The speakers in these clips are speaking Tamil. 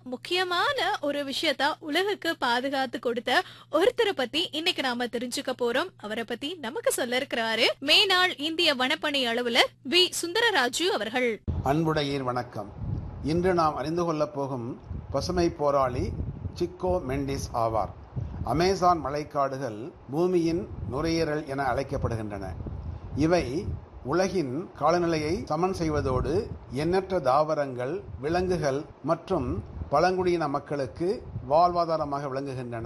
முக்கியமான ஒரு விஷயத்த உலகுக்கு பாதுகாத்து கொடுத்த ஒருத்தரை பத்தி இன்னைக்கு நாம தெரிஞ்சுக்க போறோம் அவரை பத்தி நமக்கு சொல்ல இருக்கிறாரு மேனாள் இந்திய வனப்பணி அலுவலர் வி சுந்தரராஜு அவர்கள் அன்புடையீர் வணக்கம் இன்று நாம் அறிந்து கொள்ளப் போகும் பசுமை போராளி சிக்கோ மெண்டிஸ் ஆவார் அமேசான் மழைக்காடுகள் பூமியின் நுரையீரல் என அழைக்கப்படுகின்றன இவை உலகின் காலநிலையை சமன் செய்வதோடு எண்ணற்ற தாவரங்கள் விலங்குகள் மற்றும் பழங்குடியின மக்களுக்கு வாழ்வாதாரமாக விளங்குகின்றன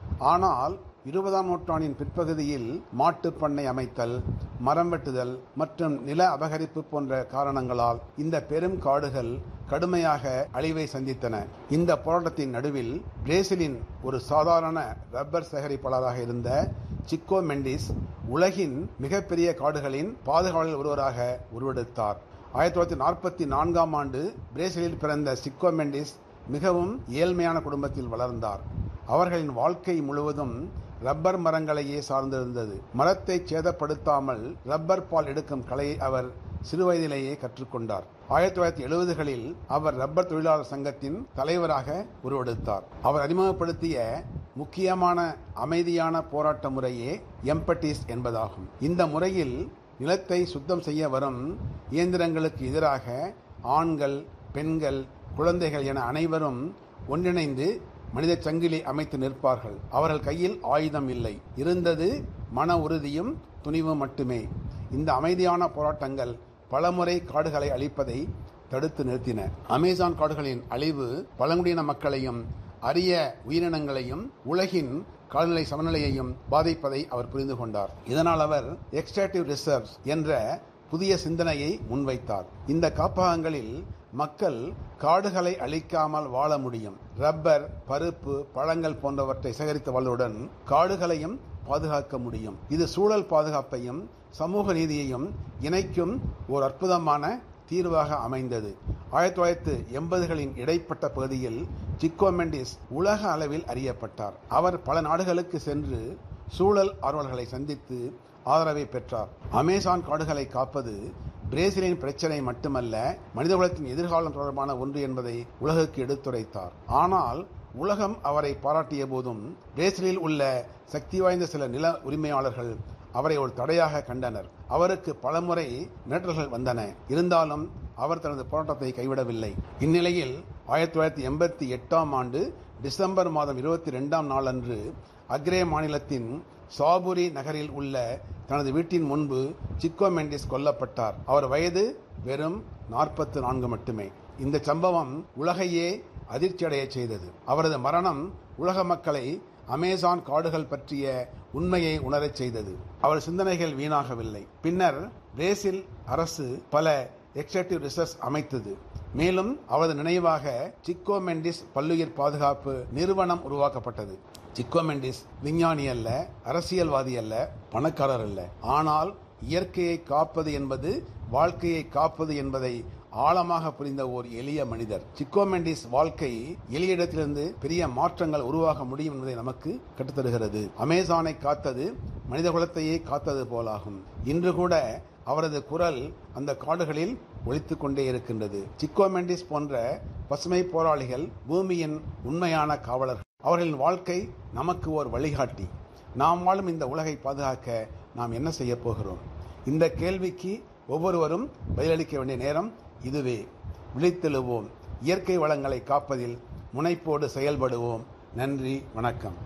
ஆனால் இருபதாம் நூற்றாண்டின் பிற்பகுதியில் மாட்டுப் பண்ணை அமைத்தல் மரம் வெட்டுதல் மற்றும் நில அபகரிப்பு போன்ற காரணங்களால் இந்த பெரும் காடுகள் கடுமையாக அழிவை சந்தித்தன இந்த போராட்டத்தின் நடுவில் பிரேசிலின் ஒரு சாதாரண ரப்பர் சேகரிப்பாளராக இருந்த சிக்கோ மெண்டிஸ் உலகின் மிகப்பெரிய காடுகளின் பாதுகாவலர் ஒருவராக உருவெடுத்தார் ஆயிரத்தி தொள்ளாயிரத்தி நாற்பத்தி நான்காம் ஆண்டு பிரேசிலில் பிறந்த சிக்கோ மெண்டிஸ் மிகவும் ஏழ்மையான குடும்பத்தில் வளர்ந்தார் அவர்களின் வாழ்க்கை முழுவதும் ரப்பர் மரங்களையே சார்ந்திருந்தது மரத்தை சேதப்படுத்தாமல் ரப்பர் பால் எடுக்கும் கலையை அவர் சிறுவயதிலேயே கற்றுக்கொண்டார் ஆயிரத்தி தொள்ளாயிரத்தி எழுபதுகளில் அவர் ரப்பர் தொழிலாளர் சங்கத்தின் தலைவராக உருவெடுத்தார் அவர் அறிமுகப்படுத்திய முக்கியமான அமைதியான போராட்ட முறையே எம்பட்டிஸ் என்பதாகும் இந்த முறையில் நிலத்தை சுத்தம் செய்ய வரும் இயந்திரங்களுக்கு எதிராக ஆண்கள் பெண்கள் குழந்தைகள் என அனைவரும் ஒன்றிணைந்து மனித சங்கிலி அமைத்து நிற்பார்கள் அவர்கள் கையில் ஆயுதம் இல்லை இருந்தது மன உறுதியும் துணிவும் மட்டுமே இந்த அமைதியான போராட்டங்கள் பலமுறை காடுகளை அழிப்பதை தடுத்து நிறுத்தின அமேசான் காடுகளின் அழிவு பழங்குடியின மக்களையும் அரிய உயிரினங்களையும் உலகின் காலநிலை சமநிலையையும் பாதிப்பதை அவர் புரிந்து கொண்டார் இதனால் அவர் எக்ஸ்ட்ராக்டிவ் ரிசர்வ்ஸ் என்ற புதிய சிந்தனையை முன்வைத்தார் இந்த காப்பகங்களில் மக்கள் காடுகளை அழிக்காமல் வாழ முடியும் ரப்பர் பருப்பு பழங்கள் போன்றவற்றை சேகரித்து வாழ்வதுடன் காடுகளையும் பாதுகாக்க முடியும் இது சூழல் பாதுகாப்பையும் சமூக நீதியையும் இணைக்கும் ஒரு அற்புதமான தீர்வாக அமைந்தது ஆயிரத்தி தொள்ளாயிரத்து எண்பதுகளின் இடைப்பட்ட பகுதியில் சிக்கோ மெண்டிஸ் உலக அளவில் அறியப்பட்டார் அவர் பல நாடுகளுக்கு சென்று சூழல் ஆர்வலர்களை சந்தித்து ஆதரவை பெற்றார் அமேசான் காடுகளை காப்பது பிரேசிலின் பிரச்சனை மட்டுமல்ல மனிதகுலத்தின் எதிர்காலம் தொடர்பான ஒன்று என்பதை உலகுக்கு எடுத்துரைத்தார் ஆனால் உலகம் அவரை பாராட்டிய போதும் பிரேசிலில் உள்ள சக்தி வாய்ந்த சில நில உரிமையாளர்கள் அவரை ஒரு தடையாக கண்டனர் அவருக்கு பலமுறை மிரட்டல்கள் வந்தன இருந்தாலும் அவர் தனது போராட்டத்தை கைவிடவில்லை இந்நிலையில் ஆயிரத்தி தொள்ளாயிரத்தி எண்பத்தி எட்டாம் ஆண்டு டிசம்பர் மாதம் இருபத்தி ரெண்டாம் நாளன்று அக்ரே மாநிலத்தின் சாபுரி நகரில் உள்ள தனது வீட்டின் முன்பு சிக்கோ மெண்டிஸ் கொல்லப்பட்டார் அவர் வயது வெறும் நாற்பத்து நான்கு மட்டுமே இந்த சம்பவம் உலகையே அதிர்ச்சியடைய செய்தது அவரது மரணம் உலக மக்களை அமேசான் காடுகள் பற்றிய உண்மையை உணரச் செய்தது அவர் சிந்தனைகள் வீணாகவில்லை பின்னர் பிரேசில் அரசு பல எக்ஸாக்டிவ் ரிசர்ச் அமைத்தது மேலும் அவரது நினைவாக சிக்கோ மெண்டிஸ் பல்லுயிர் பாதுகாப்பு நிறுவனம் உருவாக்கப்பட்டது சிக்கோ மெண்டிஸ் விஞ்ஞானி அல்ல அரசியல்வாதி அல்ல பணக்காரர் அல்ல ஆனால் இயற்கையை காப்பது என்பது வாழ்க்கையை காப்பது என்பதை ஆழமாக புரிந்த ஓர் எளிய மனிதர் சிக்கோ மெண்டிஸ் வாழ்க்கை எளிய இடத்திலிருந்து பெரிய மாற்றங்கள் உருவாக முடியும் என்பதை நமக்கு கற்றுத்தருகிறது அமேசானை காத்தது மனித குலத்தையே காத்தது போலாகும் இன்று கூட அவரது குரல் அந்த காடுகளில் ஒழித்துக் கொண்டே இருக்கின்றது சிக்கோ மெண்டிஸ் போன்ற பசுமை போராளிகள் பூமியின் உண்மையான காவலர்கள் அவர்களின் வாழ்க்கை நமக்கு ஒரு வழிகாட்டி நாம் வாழும் இந்த உலகை பாதுகாக்க நாம் என்ன செய்ய போகிறோம் இந்த கேள்விக்கு ஒவ்வொருவரும் பதிலளிக்க வேண்டிய நேரம் இதுவே விழித்தெழுவோம் இயற்கை வளங்களை காப்பதில் முனைப்போடு செயல்படுவோம் நன்றி வணக்கம்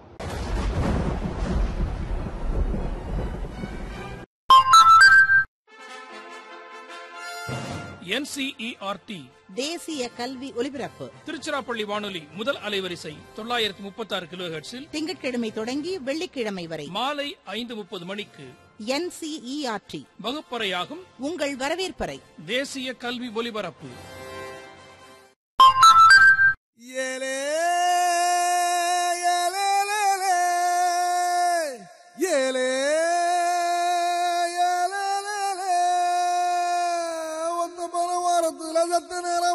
என்சிஇஆர்டி தேசிய கல்வி ஒலிபரப்பு திருச்சிராப்பள்ளி வானொலி முதல் அலைவரிசை தொள்ளாயிரத்தி முப்பத்தி ஆறு கிலோ திங்கட்கிழமை தொடங்கி வெள்ளிக்கிழமை வரை மாலை ஐந்து முப்பது மணிக்கு என்சிஇஆர்டி வகுப்பறையாகும் உங்கள் வரவேற்பறை தேசிய கல்வி ஒலிபரப்பு ஏலே ஏலேலேலே, ஏலே ஏலேலேலே, ஒத்த பல வாரத்துல சத்த நேரம்